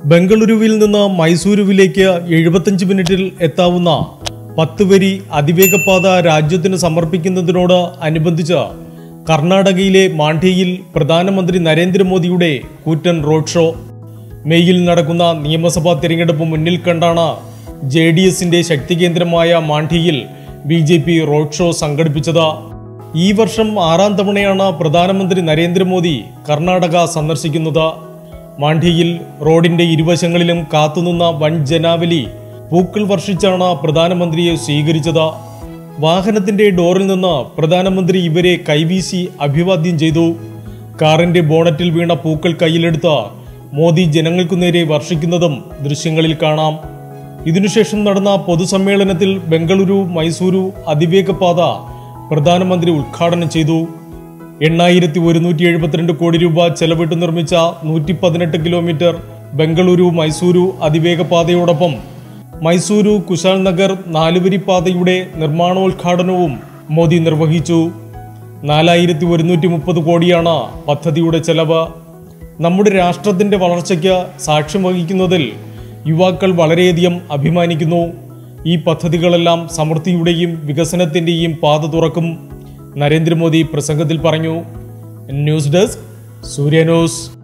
ബംഗളൂരുവിൽ നിന്ന് മൈസൂരുവിലേക്ക് എഴുപത്തഞ്ച് മിനിറ്റിൽ എത്താവുന്ന പത്ത് വരി അതിവേഗപാത രാജ്യത്തിന് സമർപ്പിക്കുന്നതിനോട് അനുബന്ധിച്ച് കർണാടകയിലെ മാണ്ഡ്യയിൽ പ്രധാനമന്ത്രി നരേന്ദ്രമോദിയുടെ കൂറ്റൻ റോഡ് ഷോ മെയ്യിൽ നടക്കുന്ന നിയമസഭാ തിരഞ്ഞെടുപ്പ് മുന്നിൽ കണ്ടാണ് ജെ ഡി എസിന്റെ ശക്തികേന്ദ്രമായ മാണ്ഡ്യയിൽ B J P road show സംഘടിപ്പിച്ചത് ഈ വർഷം ആറാം തവണയാണ് പ്രധാനമന്ത്രി നരേന്ദ്രമോദി കർണാടക സന്ദർശിക്കുന്നത് മാണ്ഡ്യയിൽ റോഡിന്റെ ഇരുവശങ്ങളിലും കാത്തുനിന്ന വൻ ജനാവലി പൂക്കൾ വർഷിച്ചാണ് പ്രധാനമന്ത്രിയെ സ്വീകരിച്ചത് വാഹനത്തിന്റെ ഡോറിൽ നിന്ന് പ്രധാനമന്ത്രി ഇവരെ കൈവീശി അഭിവാദ്യം ചെയ്തു കാറിന്റെ ബോണറ്റിൽ വീണ പൂക്കൾ കയ്യിലെടുത്ത് മോദി ജനങ്ങൾക്കു നേരെ വർഷിക്കുന്നതും ദൃശ്യങ്ങളിൽ കാണാം ഇതിനുശേഷം നടന്ന പൊതുസമ്മേളനത്തിൽ ബംഗളൂരു മൈസൂരു അതിവേഗപാത പ്രധാനമന്ത്രി ഉദ്ഘാടനം ചെയ്തു എണ്ണായിരത്തി ഒരുന്നൂറ്റി എഴുപത്തിരണ്ട് കോടി രൂപ ചെലവിട്ട് നിർമ്മിച്ച നൂറ്റി പതിനെട്ട് കിലോമീറ്റർ ബംഗളൂരു മൈസൂരു അതിവേഗപാതയോടൊപ്പം മൈസൂരു കുശാൽ നഗർ നാലുവരി പാതയുടെ നിർമ്മാണോദ്ഘാടനവും മോദി നിർവഹിച്ചു നാലായിരത്തി ഒരുന്നൂറ്റി മുപ്പത് കോടിയാണ് പദ്ധതിയുടെ ചെലവ് നമ്മുടെ രാഷ്ട്രത്തിന്റെ വളർച്ചയ്ക്ക് സാക്ഷ്യം വഹിക്കുന്നതിൽ യുവാക്കൾ വളരെയധികം അഭിമാനിക്കുന്നു ഈ പദ്ധതികളെല്ലാം സമൃദ്ധിയുടെയും വികസനത്തിന്റെയും പാത തുറക്കും നരേന്ദ്രമോദി പ്രസംഗത്തിൽ പറഞ്ഞു ന്യൂസ് ഡെസ്ക് സൂര്യ ന്യൂസ്